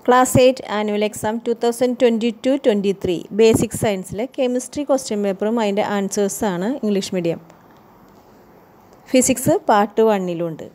Class eight annual exam two thousand twenty two twenty three basic സയൻസിലെ chemistry question പേപ്പറും അതിൻ്റെ ആൻസേഴ്സാണ് English medium physics part വണ്ണിലുണ്ട്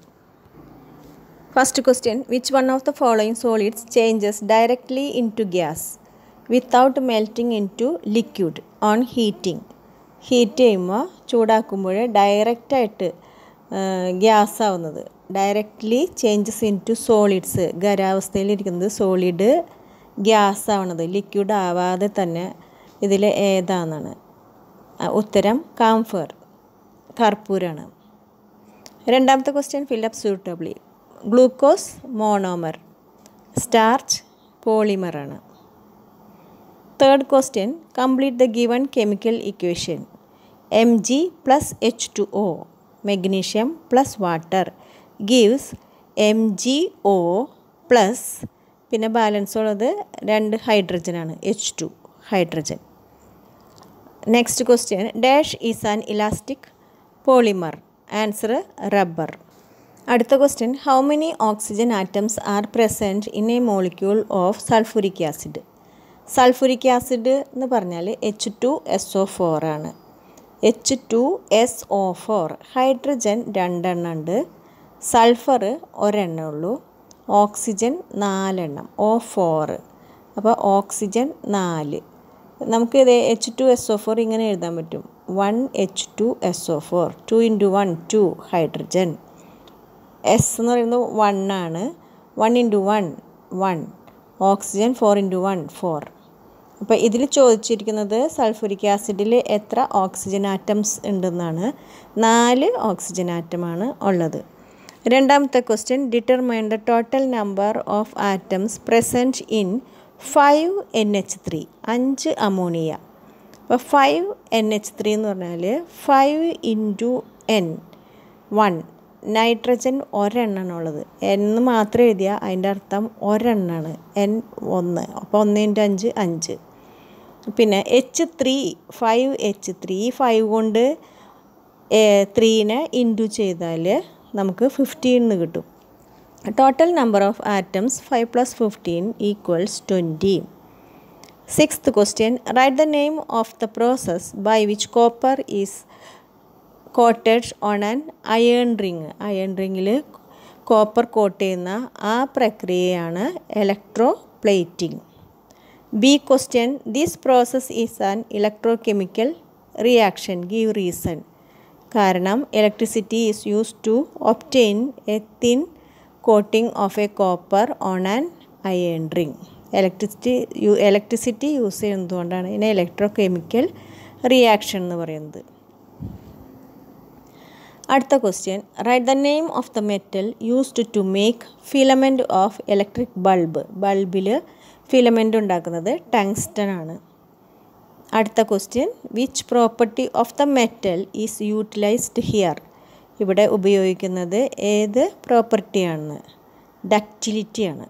first question which one of the following solids changes directly into gas without melting into liquid on heating heat ചെയ്യുമ്പോൾ ചൂടാക്കുമ്പോൾ ഡയറക്റ്റായിട്ട് gas ആവുന്നത് directly changes into solids ഖരാവസ്ഥയിലിരിക്കുന്നത് solid gas ആവണത് liquid ആവാതെ തന്നെ ഇതിൽ ഏതാണെന്നാണ് ഉത്തരം കാംഫർ കർപ്പൂരാണ് രണ്ടാമത്തെ question fill up suitably glucose monomer starch പോളിമറാണ് third question complete the given chemical equation M G plus H two O magnesium plus water gives M G O plus പിന്നെ ബാലൻസ് ഉള്ളത് രണ്ട് ഹൈഡ്രജനാണ് H two hydrogen next question dash is an elastic polymer answer rubber അടുത്ത question how many oxygen atoms are present in a molecule of sulphuric acid sulphuric acid എന്ന് പറഞ്ഞാൽ H two S O four ആണ് H two S O four hydrogen രണ്ടെണ്ണം ഉണ്ട് sulphur ഒരെണ്ണം ഉള്ളൂ oxygen നാലെണ്ണം O four അപ്പോൾ ഓക്സിജൻ നാല് നമുക്ക് ഇത് H two S O four ഇങ്ങനെ എഴുതാൻ പറ്റും one H two S O four two into one two hydrogen S എന്ന് പറയുന്നത് വൺ ആണ് one into one one oxygen four into one four അപ്പോൾ ഇതിൽ ചോദിച്ചിരിക്കുന്നത് സൾഫുരിക് ആസിഡിൽ എത്ര ഓക്സിജൻ ആറ്റംസ് ഉണ്ടെന്നാണ് നാല് ഓക്സിജൻ ആറ്റമാണ് ഉള്ളത് രണ്ടാമത്തെ question determine the total number of atoms present in five N H three അഞ്ച് അമോണിയ അപ്പോൾ ഫൈവ് എൻ എച്ച് ത്രീ എന്ന് പറഞ്ഞാൽ five into N one nitrogen ഒരെണ്ണമാണ് ഉള്ളത് എന്ന് മാത്രം എഴുതിയാൽ അതിൻ്റെ അർത്ഥം ഒരെണ്ണമാണ് എൻ ഒന്ന് അപ്പോൾ ഒന്ന് ഇൻറ്റു അഞ്ച് അഞ്ച് പിന്നെ H three five H three five കൊണ്ട് ത്രീനെ ഇൻറ്റു ചെയ്താൽ നമുക്ക് ഫിഫ്റ്റീൻ എന്ന് കിട്ടും total number of atoms five plus fifteen equals twenty sixth question write the name of the process by which copper is coated on an iron ring iron റിങ്ങിൽ copper coat ചെയ്യുന്ന ആ പ്രക്രിയയാണ് electroplating B question this process is an electrochemical reaction give reason കാരണം electricity is use to obtain A thin coating of a copper on an iron ring electricity you electricity use ചെയ്യുന്നതുകൊണ്ടാണ് ഇതിനെ electrochemical reaction എന്ന് പറയുന്നത് അടുത്ത question write the name of the metal used to make filament of electric bulb ബൾബിൽ filament ഉണ്ടാക്കുന്നത് tungsten ആണ് അടുത്ത question which property of the metal is utilised here ഇവിടെ ഉപയോഗിക്കുന്നത് ഏത് പ്രോപ്പർട്ടിയാണ് ഡക്റ്റിലിറ്റിയാണ്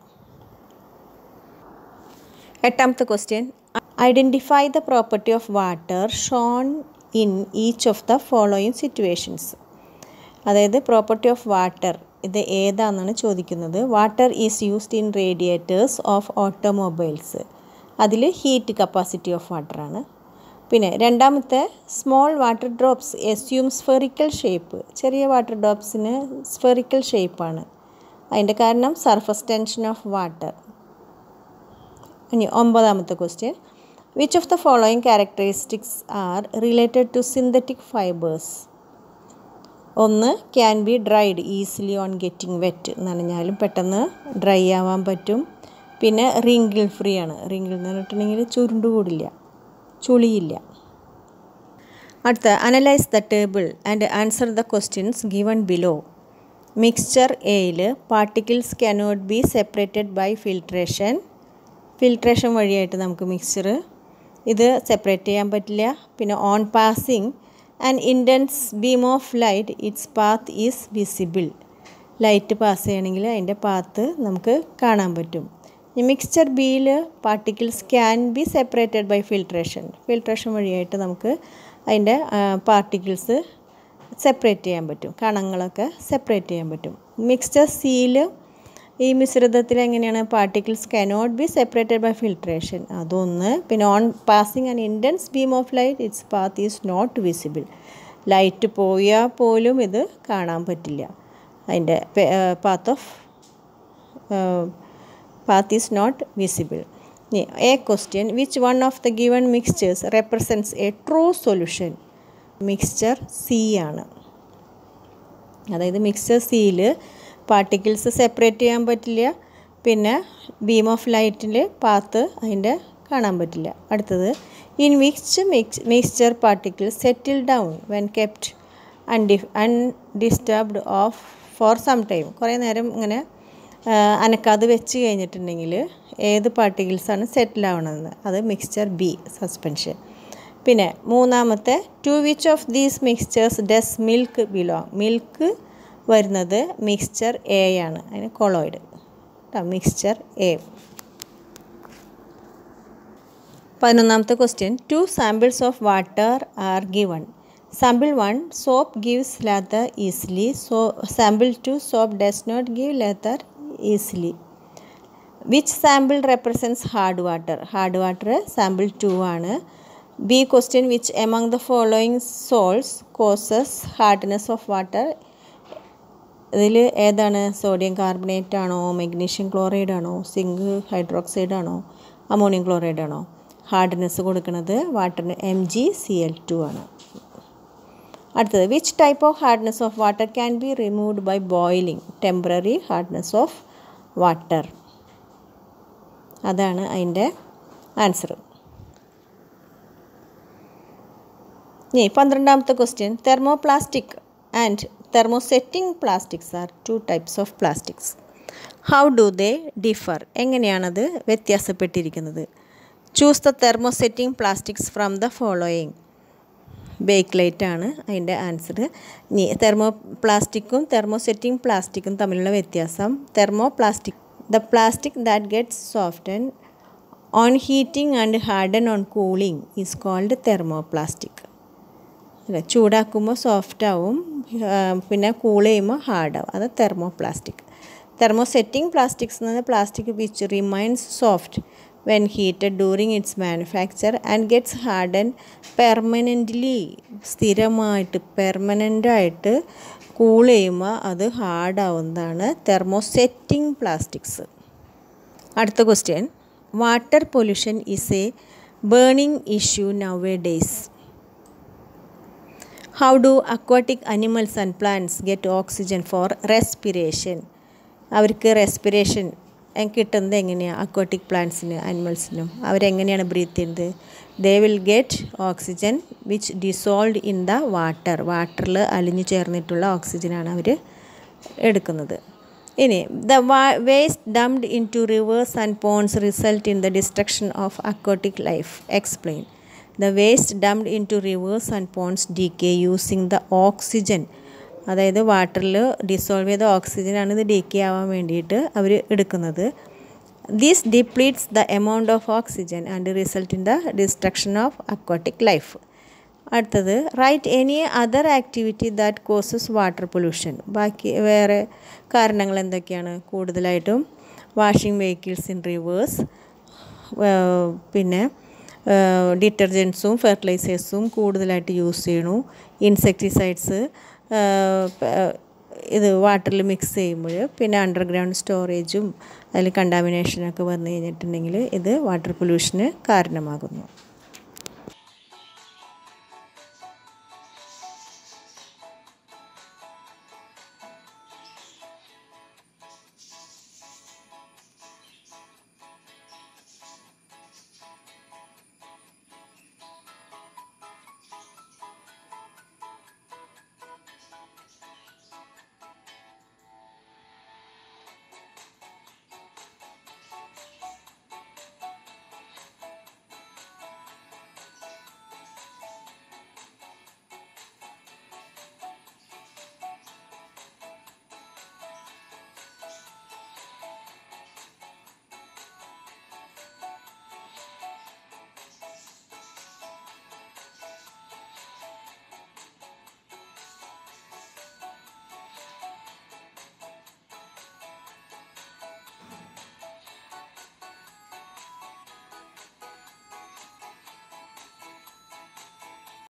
എട്ടാമത്തെ question identify the property of water shown in each of the following situations അതായത് പ്രോപ്പർട്ടി ഓഫ് വാട്ടർ ഇത് ഏതാണെന്നാണ് ചോദിക്കുന്നത് water is used in radiators of automobiles അതിൽ ഹീറ്റ് കപ്പാസിറ്റി ഓഫ് വാട്ടറാണ് പിന്നെ രണ്ടാമത്തെ small water drops assume spherical shape ചെറിയ വാട്ടർ ഡ്രോപ്സിന് സ്ഫെറിക്കൽ ഷേപ്പാണ് അതിൻ്റെ കാരണം സർഫസ് ടെൻഷൻ ഓഫ് വാട്ടർ ഇനി ഒമ്പതാമത്തെ question which of the following characteristics are related to synthetic fibres ഒന്ന് can be dried easily on getting wet നനഞ്ഞാലും പെട്ടെന്ന് ഡ്രൈ ആവാൻ പറ്റും പിന്നെ റിങ്കിൾ ഫ്രീ ആണ് റിങ്കിൾ എന്ന് പറഞ്ഞിട്ടുണ്ടെങ്കിൽ ചുരുണ്ടുകൂടില്ല ചുളിയില്ല അടുത്ത analyse the table and answer the questions given below mixture എയിൽ particles cannot be separated by filtration filtration വഴിയായിട്ട് നമുക്ക് മിക്സ്ചർ ഇത് സെപ്പറേറ്റ് ചെയ്യാൻ പറ്റില്ല പിന്നെ on passing and intense beam of light its path is visible light pass ചെയ്യണമെങ്കിൽ അതിൻ്റെ path നമുക്ക് കാണാൻ പറ്റും ഈ മിക്സ്ചർ ബിയിൽ particles can be separated by filtration filtration വഴിയായിട്ട് നമുക്ക് അതിൻ്റെ പാർട്ടിക്കിൾസ് സെപ്പറേറ്റ് ചെയ്യാൻ പറ്റും കണങ്ങളൊക്കെ സെപ്പറേറ്റ് ചെയ്യാൻ പറ്റും മിക്സ്ചർ സിയിൽ ഈ മിശ്രിതത്തിൽ എങ്ങനെയാണ് particles cannot be separated by filtration അതൊന്ന് പിന്നെ on passing an intense beam of light its path is not visible light പോയാൽ പോലും ഇത് കാണാൻ പറ്റില്ല അതിൻ്റെ path of path is not visible. A question Which one of the given mixtures represents a true solution? Mixture C ആണ് അതായത് mixture സിയിൽ particles separate ചെയ്യാൻ പറ്റില്ല പിന്നെ ബീം ഓഫ് ലൈറ്റിൽ പാത്ത് അതിൻ്റെ കാണാൻ പറ്റില്ല അടുത്തത് in which mix mixture particle settle down when kept അൺഡി undisturbed of for some time കുറേ നേരം ഇങ്ങനെ അനക്കാതെ വെച്ച് കഴിഞ്ഞിട്ടുണ്ടെങ്കിൽ ഏത് പാർട്ടിക്കിൾസാണ് സെറ്റിൽ ആവണമെന്ന് അത് മിക്സ്ചർ ബി സസ്പെൻഷൻ പിന്നെ മൂന്നാമത്തെ two which of these mixtures does milk belong milk വരുന്നത് മിക്സ്ചർ എ ആണ് അതിന് കൊളോയിഡ് മിക്സ്ചർ എ പതിനൊന്നാമത്തെ question two samples of water are given sample one soap gives lather easily so sample two soap does not give lather easily which sample represents hard water hard water sample two ആണ് B question which among the following salts causes hardness of water ഇതിൽ ഏതാണ് sodium carbonate ആണോ magnesium chloride ആണോ zinc hydroxide ആണോ ammonium chloride ആണോ hardness കൊടുക്കുന്നത് വാട്ടറിന് M G C L two ആണ് അടുത്തത് which type of hardness of water can be removed by boiling temporary hardness of water അതാണ് അതിൻ്റെ ആൻസർ ഇനി പന്ത്രണ്ടാമത്തെ question thermoplastic and thermosetting plastics are two types of plastics how do they differ എങ്ങനെയാണത് വ്യത്യാസപ്പെട്ടിരിക്കുന്നത് choose the thermosetting plastics from the following Bakelite ആണ് അതിൻ്റെ answer ഇനി thermo പ്ലാസ്റ്റിക്കും തെർമോസെറ്റിംഗ് പ്ലാസ്റ്റിക്കും തമ്മിലുള്ള വ്യത്യാസം thermoplastic the plastic that gets soften on heating and harden on cooling is called thermoplastic അല്ല ചൂടാക്കുമ്പോൾ സോഫ്റ്റ് ആവും പിന്നെ കൂൾ ചെയ്യുമ്പോൾ ഹാർഡാവും അത് തെർമോ പ്ലാസ്റ്റിക് തെർമോസെറ്റിംഗ് പ്ലാസ്റ്റിക്സ് എന്ന് പറഞ്ഞാൽ plastic which remains soft when heated during its manufacture and gets harden permanently സ്ഥിരമായിട്ട് പെർമനൻ്റായിട്ട് കൂൾ ചെയ്യുമ്പോൾ അത് ഹാർഡാവുന്നതാണ് തെർമോസെറ്റിംഗ് പ്ലാസ്റ്റിക്സ് അടുത്ത question water pollution is a burning issue nowadays how do aquatic animals and plants get oxygen for respiration അവർക്ക് respiration കിട്ടുന്നത് എങ്ങനെയാണ് aquatic പ്ലാന്റ്സിന് അനിമൽസിനും അവരെങ്ങനെയാണ് ബ്രീത്ത് ചെയ്യുന്നത് they will get oxygen which dissolve in the water വാട്ടറിൽ അലിഞ്ഞു ചേർന്നിട്ടുള്ള ഓക്സിജനാണ് അവർ എടുക്കുന്നത് ഇനി the waste dumped into rivers and ponds result in the destruction of aquatic life explain the waste dumped into rivers and ponds decay using the oxygen അതായത് വാട്ടറിൽ dissolve ചെയ്ത ഓക്സിജനാണ് ഇത് ഡീക്കെ ആവാൻ വേണ്ടിയിട്ട് അവർ എടുക്കുന്നത് this depletes the amount of oxygen and result in the destruction of aquatic life അടുത്തത് write any other activity that causes water pollution ബാക്കി വേറെ കാരണങ്ങൾ എന്തൊക്കെയാണ് കൂടുതലായിട്ടും വാഷിംഗ് വെഹിക്കിൾസ് ഇൻ റിവേഴ്സ് പിന്നെ ഡിറ്റർജൻസും ഫെർട്ടിലൈസേഴ്സും കൂടുതലായിട്ട് യൂസ് ചെയ്യണു ഇൻസെക്ടിസൈഡ്സ് ഇത് വാട്ടറിൽ മിക്സ് ചെയ്യുമ്പോൾ പിന്നെ അണ്ടർഗ്രൗണ്ട് സ്റ്റോറേജും അതിൽ കണ്ടാമിനേഷനൊക്കെ വന്നു കഴിഞ്ഞിട്ടുണ്ടെങ്കിൽ ഇത് വാട്ടർ പൊല്യൂഷന് കാരണമാകുന്നു